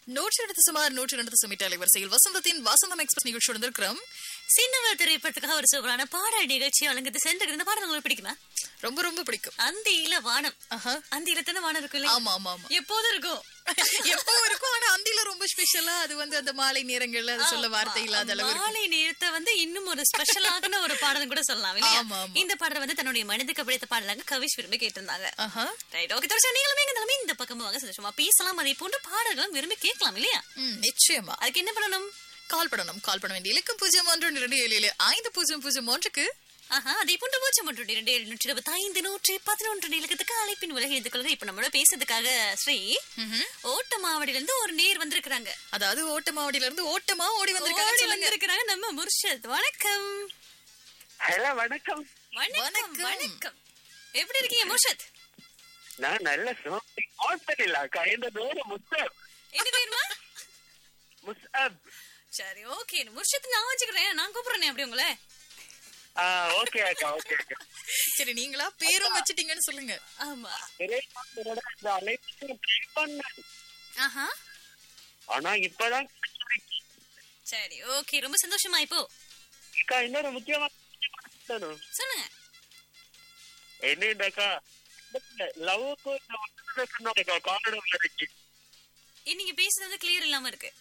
நூற்றி எடுத்து சுமார் நூற்றி எடுத்து சுமிட் அலைவரிசையில் வசந்தத்தின் வசந்தம் எக்ஸ்பிரஸ் நிகழ்ச்சியோடு இருக்கிறோம் சின்னவர் திரைப்படத்துக்காக ஒரு சூப்பரான பாடல் நிகழ்ச்சி அலங்கத்து சென்று இந்த பாடல் உங்களுக்கு பிடிக்குமா ரொம்ப ரொம்ப பிடிக்கும் அந்தியில வானம் ஆஹா. அந்தியில தானே வானம் இருக்கும் இல்லையா? ஆமா ஆமா ஆமா எப்போதும் இருக்கும் எப்போ இருக்கும் ஆனா அந்தில ரொம்ப ஸ்பெஷலா அது வந்து அந்த மாலை நேரங்கள்ல அது சொல்ல வார்த்தை இல்லாத அளவு இருக்கும் மாலை நேரத்தை வந்து இன்னும் ஒரு ஸ்பெஷலான ஒரு பாடல் கூட சொல்லலாம் இல்லையா ஆமா, ஆமா. இந்த பாடல் வந்து தன்னுடைய மனதுக்கு பிடித்த பாடலாக கவிஷ் விரும்பி கேட்டிருந்தாங்க ஆஹா ரைட் ஓகே தொடர்ச்சி நீங்களுமே எங்க தலைமை இந்த பக்கம் வாங்க சந்தோஷமா பேசலாம் அதை போன்ற பாடல்களும் விரும்பி கேட்கலாம் இல்லையா ம், நிச்சயமா அதுக்கு என்ன பண்ணணும் கால் பண்ணணும் கால் பண்ண வேண்டிய இலக்கம் பூஜ்ஜியம் ஒன்று இரண்டு ஏழு ஏழு ஐந்து பூஜ்ஜியம் பூஜ்ஜியம் ஒன்றுக்கு ஆஹா அதை போன்ற பூஜ்ஜியம் ஒன்று இரண்டு எழுநூற்றி இருபத்தி ஐந்து நூற்றி பதினொன்று நிலக்கத்துக்கு அழைப்பின் உலக எழுந்து கொள்ளுங்க இப்ப நம்மளோட பேசுறதுக்காக ஸ்ரீ ஓட்டமாவடியில இருந்து ஒரு நேர் வந்திருக்கிறாங்க அதாவது ஓட்டமாவடியில இருந்து ஓட்டமா ஓடி வந்திருக்காங்க ஓடி சொல்லுங்க வந்திருக்கிறாங்க நம்ம முர்ஷத் வணக்கம் ஹலோ வணக்கம் வணக்கம் வணக்கம். வணக்கம் எப்படி இருக்கீங்க முர்ஷத் நான் நல்ல சிவப்பி ஹாஸ்பிட்டல் அக்கா இந்த பேரு முஸ்தப் என்ன பேருமா முஸ்தப் சரி ஓகே முர்ஷத் நான் வச்சுக்கிறேன் நான் கூப்பிடுறேன் அப்படி உங்களை ஆ ஓகே அக்கா ஓகே அக்கா சரி நீங்களா பேரும் வச்சிட்டீங்கன்னு சொல்லுங்க ஆமா திரைப்படத்தோட இந்த அழைப்பு ட்ரை பண்ணேன் ஆஹா ஆனா இப்பதான் சரி ஓகே ரொம்ப சந்தோஷமா இப்போ அக்கா இன்னொரு முக்கியமான சொல்லணும். சொல்லுங்க என்னடாக்கா லவ்வுக்கு இந்த ஒட்டுதலை சொன்னாங்க காரணம் இருக்கு இன்னைக்கு பேசுறது கிளியர் இல்லாம இருக்கு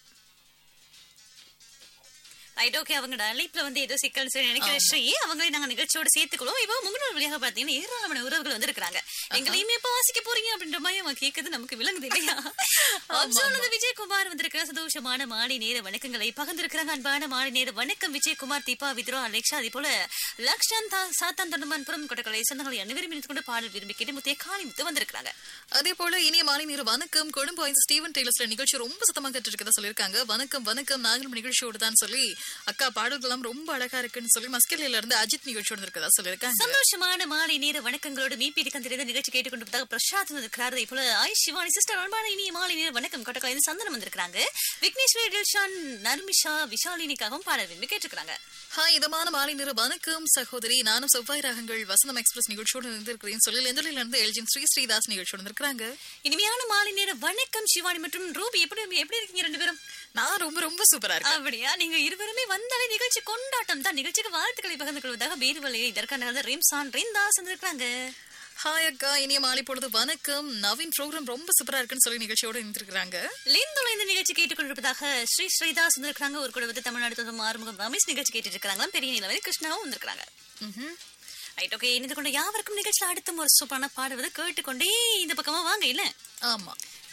ரைட் ஓகே அவங்களோட அழைப்புல வந்து ஏதோ சிக்கல் சொல்லி நினைக்கிற ஸ்ரீ அவங்களை நாங்க நிகழ்ச்சியோட சேர்த்துக்கிறோம் இப்போ முகநூல் வழியாக பாத்தீங்கன்னா ஏராளமான உறவுகள் வந்து இருக்கிறாங்க எங்களையுமே எப்ப வாசிக்க போறீங்க அப்படின்ற மாதிரி அவங்க கேட்கறது நமக்கு விளங்குது இல்லையா அப்சோனது விஜயகுமார் வந்திருக்கிற சந்தோஷமான மாலை நேர வணக்கங்களை பகிர்ந்திருக்கிறாங்க அன்பான மாலை நேர வணக்கம் விஜயகுமார் தீபா வித்ரா அலெக்ஷா அதே போல லக்ஷன் தா- சாத்தான் தொண்டமான்புரம் கொட்டக்கலை சொந்தங்களை அனைவரும் இணைத்து கொண்டு பாடல் விரும்பி கேட்டு முத்தைய காலி முத்து வந்திருக்கிறாங்க அதே போல இனிய மாலை நேர வணக்கம் கொழும்பு ஐந்து ஸ்டீவன் டெய்லர்ஸ்ல நிகழ்ச்சி ரொம்ப சத்தமா கேட்டு இருக்கதா சொல்லியிருக்காங்க வணக்கம் வணக்கம் நாங்களும் நிகழ்ச்சியோடு தான் சொல்லி அக்கா பாடல்கள்லாம் ரொம்ப அழகா இருக்குன்னு சொல்லி மஸ்கலில இருந்து அஜித் நிகழ்ச்சியோடு இருக்கதா சொல்லியிருக்காங்க சந்தோஷமான மாலை நேர வணக்கங்களோடு மீபி கந்திரிந்த நிகழ்ச்சி கேட்டுக்கொண்டிருப்பதாக பிரசாத் வந்திருக்கிறார் அதே போல ஆய் சிவானி சிஸ்டர் அன்பான இனிய மாலை நேர வணக்கம் கொட்டக்கலை சந்தனம் வந்திருக்காங்க விக்னேஸ்வரி டில்ஷான் நர்மிஷா விஷாலினிக்காகவும் பாடல் விரும்பி கேட்டிருக்காங்க ஹாய் இதமான மாலை நேர வணக்கம் சகோதரி நானும் செவ்வாய் ராகங்கள் வசந்தம் எக்ஸ்பிரஸ் நிகழ்ச்சியோடு இருந்திருக்கிறேன் சொல்லி லெந்தலில இருந்து எல்ஜின் ஸ்ரீ ஸ்ரீதாஸ் நிகழ்ச்சியோடு இருந்திருக்காங்க இனிமையான மாலை நேர வணக்கம் சிவானி மற்றும் ரூபி எப்படி எப்படி இருக்கீங்க ரெண்டு பேரும் நான் ரொம்ப ரொம்ப சூப்பரா இருக்கேன் அப்படியா நீங்க இருவருமே வந்தாலே நிகழ்ச்சி கொண்டாட்டம் தான் நிகழ்ச்சிக்கு வாழ்த்துக்களை பகிர்ந்து கொள்வதாக பேருவலையை இதற்கான ரிம்சான் ரிந்தாஸ் வந்திருக்காங்க ஹாய் அக்கா இனிய மாலை பொழுது வணக்கம் நவீன் ப்ரோக்ராம் ரொம்ப சூப்பரா இருக்குன்னு சொல்லி நிகழ்ச்சியோட இருந்திருக்காங்க லிந்துல இந்த நிகழ்ச்சி கேட்டுக்கொண்டிருப்பதாக ஸ்ரீ ஸ்ரீதாஸ் வந்திருக்காங்க ஒரு கூட வந்து தமிழ்நாடு தொகுதி ஆறுமுகம் ரமேஷ் நிகழ்ச்சி கேட்டுட்டு இருக்காங்க பெரிய நிலவரி கிருஷ்ணாவும் வந்திருக்காங்க ரைட் ஓகே இணைந்து கொண்ட யாவருக்கும் நிகழ்ச்சியில் அடுத்தும் ஒரு சூப்பரான பாடுவது கேட்டுக்கொண்டே இந்த பக்கமா வாங்க இல்ல ஆமா